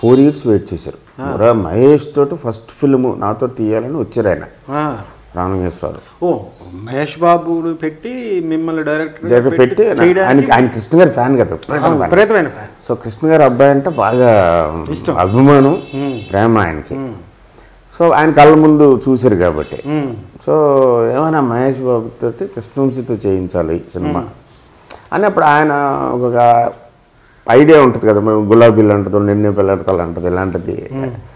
Four years wait చేశారు మురా మహేష్ తోటి first film నాతో తీయాలని వచ్చారు ఆయన ఆ. రామలింగేశ్వరరావు ఓ మహేష్ బాబుని పెట్టి మిమ్మల్ని డైరెక్టర్ దగ్గర పెట్టి ఆయన ఆయన కృష్ణ గారి ఫ్యాన్ కదా విపరీతం fan. విపరీతమైన ఫ్యాన్ సో కృష్ణ గారి అబ్బాయి అంటే బాగా అభిమానం ప్రేమ ఆయనకి సో ఆయన కళ్ళ ముందు చూశారు కాబట్టి సో ఏమైనా మహేష్ బాబు తోటి కృష్ణవంశీతో చేయించాలి సినిమా అని అప్పుడు ఆయన ఒక ఐడియా ఉంటుంది కదా మేము గులాబీలు అంటుంది నిన్నే పిల్లడతలు అంటుంది ఇలాంటిది